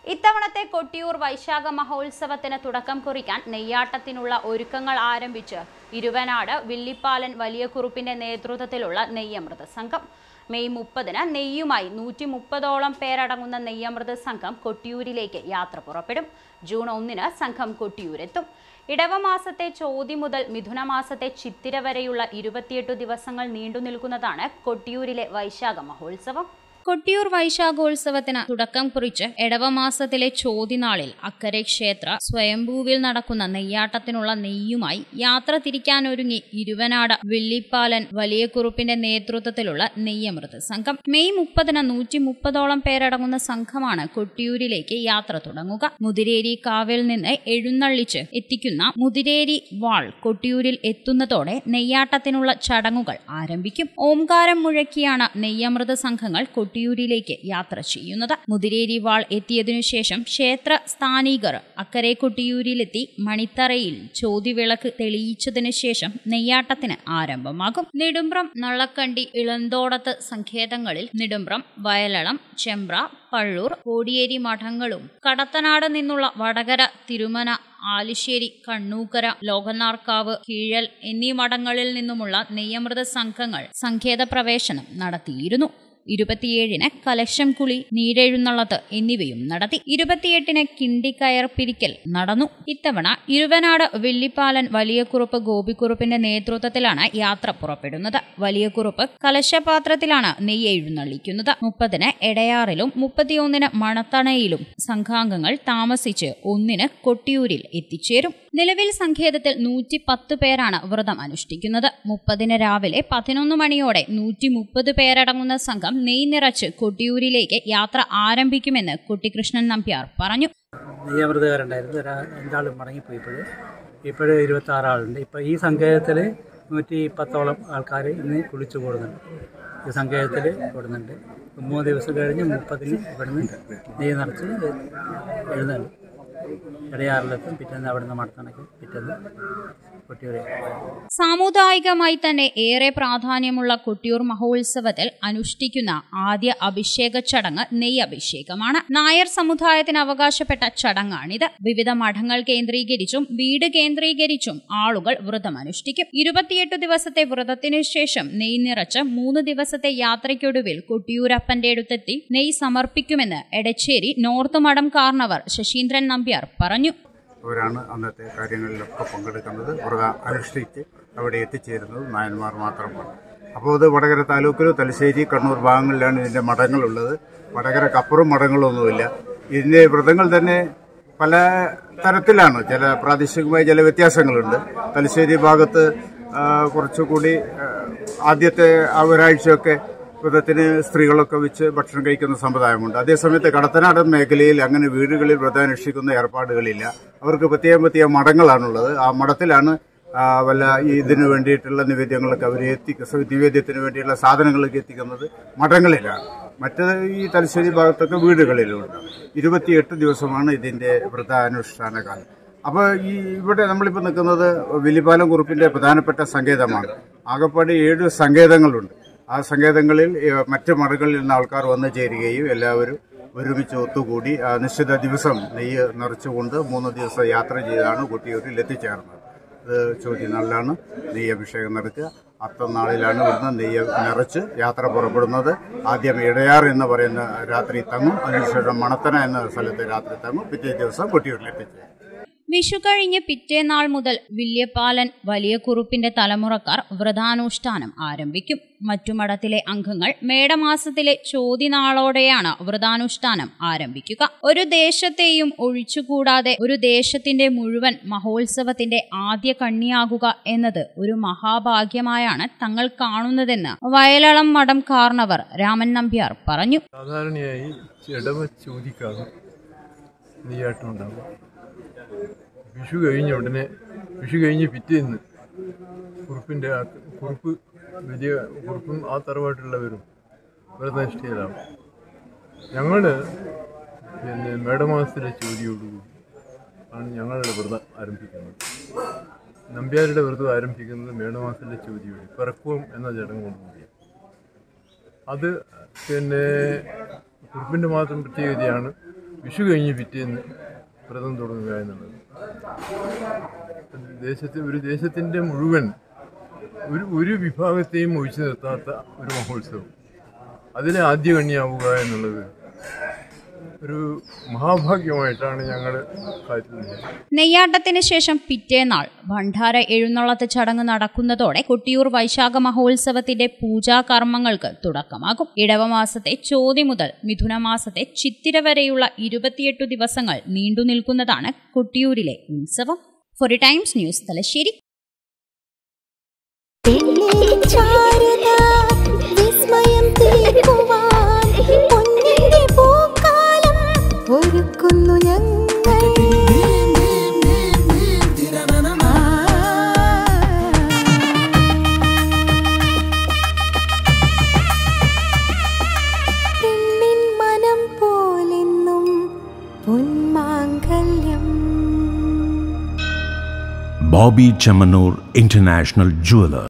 ഇത്തവണത്തെ കൊട്ടിയൂർ വൈശാഖ മഹോത്സവത്തിന് തുടക്കം കുറിക്കാൻ നെയ്യാട്ടത്തിനുള്ള ഒരുക്കങ്ങൾ ആരംഭിച്ച് ഇരുവനാട് വില്ലിപ്പാലൻ വലിയ കുറുപ്പിന്റെ നേതൃത്വത്തിലുള്ള നെയ്യമൃത സംഘം മെയ് മുപ്പതിന് നെയ്യുമായി നൂറ്റി മുപ്പതോളം പേരടങ്ങുന്ന നെയ്യമൃത സംഘം കൊട്ടിയൂരിലേക്ക് യാത്ര പുറപ്പെടും ജൂൺ ഒന്നിന് സംഘം കൊട്ടിയൂരെത്തും ഇടവമാസത്തെ ചോതി മുതൽ മിഥുനമാസത്തെ ചിത്തിര വരെയുള്ള ഇരുപത്തിയെട്ട് ദിവസങ്ങൾ നീണ്ടു നിൽക്കുന്നതാണ് കൊട്ടിയൂരിലെ വൈശാഖ മഹോത്സവം കൊട്ടിയൂർ വൈശാഖോത്സവത്തിന് തുടക്കം കുറിച്ച് എടവമാസത്തിലെ ചോതിനാളിൽ അക്കരെ ക്ഷേത്ര സ്വയംഭൂവിൽ നടക്കുന്ന നെയ്യാട്ടത്തിനുള്ള നെയ്യുമായി യാത്ര തിരിക്കാനൊരുങ്ങി ഇരുവനാട് വെള്ളിപ്പാലൻ വലിയ കുറുപ്പിന്റെ നേതൃത്വത്തിലുള്ള നെയ്യമൃത സംഘം മെയ് മുപ്പതിന് നൂറ്റി മുപ്പതോളം പേരടങ്ങുന്ന സംഘമാണ് കൊട്ടിയൂരിലേക്ക് യാത്ര തുടങ്ങുക മുതിരേരി കാവിൽ നിന്ന് എഴുന്നള്ളിച്ച് എത്തിക്കുന്ന മുതിരേരി വാൾ കൊട്ടിയൂരിൽ എത്തുന്നതോടെ നെയ്യാട്ടത്തിനുള്ള ചടങ്ങുകൾ ആരംഭിക്കും ഓംകാരം മുഴക്കിയാണ് നെയ്യമൃത സംഘങ്ങൾ കൊട്ടിയൂരിലേക്ക് യാത്ര ചെയ്യുന്നത് മുതിരേരി വാൾ എത്തിയതിനു ശേഷം ക്ഷേത്ര സ്ഥാനികർ അക്കരെ കൊട്ടിയൂരിലെത്തി മണിത്തറയിൽ ചോതിവിളക്ക് തെളിയിച്ചതിനു ശേഷം നെയ്യാട്ടത്തിന് ആരംഭമാകും നെടുമ്പ്രം നള്ളക്കണ്ടി ഇളന്തോടത്ത് സങ്കേതങ്ങളിൽ നെടുമ്പ്രം വയലളം ചെമ്പ്ര പള്ളൂർ കോടിയേരി മഠങ്ങളും കടത്തനാട് നിന്നുള്ള വടകര തിരുമന ആലിശ്ശേരി കണ്ണൂക്കര ലോകനാർക്കാവ് കീഴൽ എന്നീ മഠങ്ങളിൽ നിന്നുമുള്ള നെയ്യമൃത സംഘങ്ങൾ സങ്കേത പ്രവേശനം നടത്തിയിരുന്നു ഇരുപത്തിയേഴിന് കലശം കുളി നീരെഴുന്നള്ളത്ത് എന്നിവയും നടത്തി ഇരുപത്തിയെട്ടിന് കിണ്ടിക്കയർ പിരിക്കൽ നടന്നു ഇത്തവണ ഇരുവനാട് വെള്ളിപ്പാലൻ വലിയക്കുറുപ്പ് ഗോപിക്കുറുപ്പിന്റെ നേതൃത്വത്തിലാണ് യാത്ര പുറപ്പെടുന്നത് വലിയക്കുറുപ്പ് കലശപാത്രത്തിലാണ് നെയ്യ് എഴുന്നള്ളിക്കുന്നത് മുപ്പതിന് എടയാറിലും മുപ്പത്തിയൊന്നിന് മണത്തണയിലും സംഘാംഗങ്ങൾ താമസിച്ച് ഒന്നിന് കൊട്ടിയൂരിൽ എത്തിച്ചേരും നിലവിൽ സങ്കേതത്തിൽ നൂറ്റി പത്ത് പേരാണ് വ്രതം അനുഷ്ഠിക്കുന്നത് മുപ്പതിന് രാവിലെ പതിനൊന്ന് മണിയോടെ നൂറ്റി മുപ്പത് പേരടങ്ങുന്ന സംഘം നെയ് നിറച്ച് കൊട്ടിയൂരിലേക്ക് യാത്ര ആരംഭിക്കുമെന്ന് കുട്ടിക്കൃഷ്ണൻ നമ്പ്യാർ പറഞ്ഞു നെയ്യമൃതകാരുണ്ടായിരുന്നു ഒരാ രണ്ടാൾ മടങ്ങിപ്പോയി ഇപ്പോൾ ഇപ്പോൾ ഇരുപത്തി ആറാളുണ്ട് ഇപ്പോൾ ഈ സങ്കേതത്തിൽ നൂറ്റി പത്തോളം ആൾക്കാർ ഇന്ന് കുളിച്ചു കൂടുന്നുണ്ട് ഈ സങ്കേതത്തിൽ കൂടുന്നുണ്ട് മൂന്ന് ദിവസം കഴിഞ്ഞ് മുപ്പതിന് ഇവിടുന്ന് നെയ്യ് നിറച്ച് എഴുന്നുണ്ട് ഇടയാറിലെത്തും പിറ്റേന്ന് അവിടുന്ന് മടത്തണക്ക് പിറ്റേന്ന് കൊട്ടിയൂരെ സാമുദായികമായി തന്നെ ഏറെ പ്രാധാന്യമുള്ള കൊട്ടിയൂർ മഹോത്സവത്തിൽ അനുഷ്ഠിക്കുന്ന ആദ്യ അഭിഷേക ചടങ്ങ് നെയ്യ് അഭിഷേകമാണ് നായർ സമുദായത്തിന് അവകാശപ്പെട്ട ചടങ്ങാണിത് വിവിധ മഠങ്ങൾ കേന്ദ്രീകരിച്ചും വീട് കേന്ദ്രീകരിച്ചും ആളുകൾ വ്രതം അനുഷ്ഠിക്കും ഇരുപത്തിയെട്ട് ദിവസത്തെ വ്രതത്തിനു ശേഷം നെയ് നിറച്ച് മൂന്ന് ദിവസത്തെ യാത്രയ്ക്കൊടുവിൽ കൊട്ടിയൂരപ്പന്റെ അടുത്തെത്തി നെയ് സമർപ്പിക്കുമെന്ന് എടച്ചേരി നോർത്ത് മഠം കാർണവർ ശശീന്ദ്രൻ നമ്പ്യാർ പറഞ്ഞു അവരാണ് അന്നത്തെ കാര്യങ്ങളിലൊക്കെ പങ്കെടുക്കുന്നത് വ്രതം അനുഷ്ഠിച്ച് അവിടെ എത്തിച്ചേരുന്നത് നായന്മാർ മാത്രമാണ് അപ്പോൾ അത് വടകര താലൂക്കിൽ തലശ്ശേരി കണ്ണൂർ ഭാഗങ്ങളിലാണ് ഇതിൻ്റെ മഠങ്ങളുള്ളത് വടകരക്കപ്പുറം മഠങ്ങളൊന്നുമില്ല ഇതിൻ്റെ വ്രതങ്ങൾ തന്നെ പല തരത്തിലാണ് ചില പ്രാദേശികമായ ചില വ്യത്യാസങ്ങളുണ്ട് തലശ്ശേരി ഭാഗത്ത് ആ, കുറച്ചുകൂടി ആ, ആദ്യത്തെ ആ ഒരാഴ്ചയൊക്കെ വ്രതത്തിന് സ്ത്രീകളൊക്കെ വെച്ച് ഭക്ഷണം കഴിക്കുന്ന സമ്പ്രദായമുണ്ട് അതേസമയത്ത് കടത്തനാടൻ മേഖലയിൽ അങ്ങനെ വീടുകളിൽ വ്രതം അനുഷ്ഠിക്കുന്ന ഏർപ്പാടുകളില്ല അവർക്ക് പ്രത്യേകം പ്രത്യേക മഠങ്ങളാണുള്ളത് ആ മഠത്തിലാണ് ആ, വല്ല ഈ ഇതിന് വേണ്ടിയിട്ടുള്ള നിവേദ്യങ്ങളൊക്കെ അവർ എത്തിക്ക നിവേദ്യത്തിന് വേണ്ടിയുള്ള സാധനങ്ങളൊക്കെ എത്തിക്കുന്നത് മഠങ്ങളിലാണ് മറ്റത് ഈ തലശ്ശേരി ഭാഗത്തൊക്കെ വീടുകളിലുണ്ട് ഇരുപത്തിയെട്ട് ദിവസമാണ് ഇതിന്റെ വ്രതാനുഷ്ഠാന കാലം അപ്പോൾ ഈ ഇവിടെ നമ്മളിപ്പോൾ നിൽക്കുന്നത് വലിപ്പാലം കുറുപ്പിന്റെ പ്രധാനപ്പെട്ട സങ്കേതമാണ് ആകപ്പാട് ഏഴ് സങ്കേതങ്ങളുണ്ട് ആ സങ്കേതങ്ങളിൽ ഏഹ്, മറ്റ് മഠങ്ങളിൽ നിന്ന് ആൾക്കാർ വന്നു ചേരുകയും എല്ലാവരും ഒരുമിച്ച് ഒത്തുകൂടി ആ നിശ്ചിത ദിവസം നെയ്യ് നിറച്ചുകൊണ്ട് മൂന്ന് ദിവസം യാത്ര ചെയ്താണ് കൊട്ടിയൂരിൽ എത്തിച്ചേർന്നത് ഇത് ചോദ്യനാളിലാണ് നെയ്യ് അഭിഷേകം നടക്കുക അത്തനാളിലാണ് ഇവിടുന്ന് നെയ്യ് നിറച്ച് യാത്ര പുറപ്പെടുന്നത് ആദ്യം ഇടയാർ എന്ന് പറയുന്ന രാത്രി തങ്ങും അതിനുശേഷം മണത്തന എന്ന സ്ഥലത്ത് രാത്രി തങ്ങും പിറ്റേ ദിവസം കൊട്ടിയൂരിൽ എത്തിച്ചേരും വിഷു കഴിഞ്ഞ് പിറ്റേനാൾ മുതൽ വില്യപ്പാലൻ വലിയ കുറുപ്പിന്റെ തലമുറക്കാർ വ്രതാനുഷ്ഠാനം ആരംഭിക്കും മറ്റു മഠത്തിലെ അംഗങ്ങൾ മേടമാസത്തിലെ ചോതിനാളോടെയാണ് വ്രതാനുഷ്ഠാനം ആരംഭിക്കുക ഒരു ദേശത്തെയും ഒഴിച്ചുകൂടാതെ ഒരു ദേശത്തിന്റെ മുഴുവൻ മഹോത്സവത്തിന്റെ ആദ്യ കണ്ണിയാകുക എന്നത് ഒരു മഹാഭാഗ്യമായാണ് തങ്ങൾ കാണുന്നതെന്ന് വയലളം മഠം കാർണവർ രാമൻ നമ്പ്യാർ പറഞ്ഞു സാധാരണയായി ഇടവ ചോദിക്കാതെ നെയ്യാട്ടം ഉണ്ടാവും വിഷു കഴിഞ്ഞ ഉടനെ വിഷു കഴിഞ്ഞ് പിറ്റേന്ന് കുറുപ്പിൻ്റെ ആ കുറുപ്പ് വലിയ കുറുപ്പും ആ തറവാട്ടുള്ളവരും വ്രതനിഷ്ഠയിലാണ് ഞങ്ങൾ പിന്നെ മേടമാസത്തിലെ ചോദ്യോടുകൂടി ആണ് ഞങ്ങളുടെ വ്രതം ആരംഭിക്കുന്നത് നമ്പ്യാരുടെ വ്രതം ആരംഭിക്കുന്നത് മേടമാസത്തിലെ ചോദ്യോടി പിറക്കുവം എന്ന ചടങ്ങോടുകൂടിയാണ് അത് പിന്നെ കുറുപ്പിൻ്റെ മാത്രം പ്രത്യേകതയാണ് വിഷു കഴിഞ്ഞ് പിറ്റേന്ന് വ്രതം തുടങ്ങുക എന്നുള്ളത് ദേശത്തെ ഒരു ദേശത്തിൻ്റെ മുഴുവൻ ഒരു ഒരു വിഭാഗത്തെയും ഒഴിച്ചു നിർത്താത്ത ഒരു മഹോത്സവം അതിലെ ആദ്യ കണ്ണിയാവുക എന്നുള്ളത് ഒരു മഹാഭാഗ്യമായിട്ടാണ് ഞങ്ങൾ കരുതുന്നത് നെയ്യാട്ടത്തിന് ശേഷം പിറ്റേന്നാൾ ഭണ്ഡാര എഴുന്നള്ളത്ത് ചടങ്ങ് നടക്കുന്നതോടെ കൊട്ടിയൂർ വൈശാഖ മഹോത്സവത്തിന്റെ പൂജാകർമ്മങ്ങൾക്ക് തുടക്കമാകും ഇടവമാസത്തെ ചോതി മുതൽ മിഥുനമാസത്തെ ചിത്തിര വരെയുള്ള ഇരുപത്തിയെട്ട് ദിവസങ്ങൾ നീണ്ടു നിൽക്കുന്നതാണ് കൊട്ടിയൂരിലെ ഉത്സവം ഫോർ ടൈംസ് ന്യൂസ് തലശ്ശേരി ചാരുത വിസ്മയം തീർക്കുവാൻ പൊന്നിന്റെ പൂക്കാലം ഒരുക്കുന്നു ഞങ്ങൾ പെണ്ണിൻ മനം പോലെന്നും പൊന്മാങ്കല്യം Bobby Chamanur International Jeweler.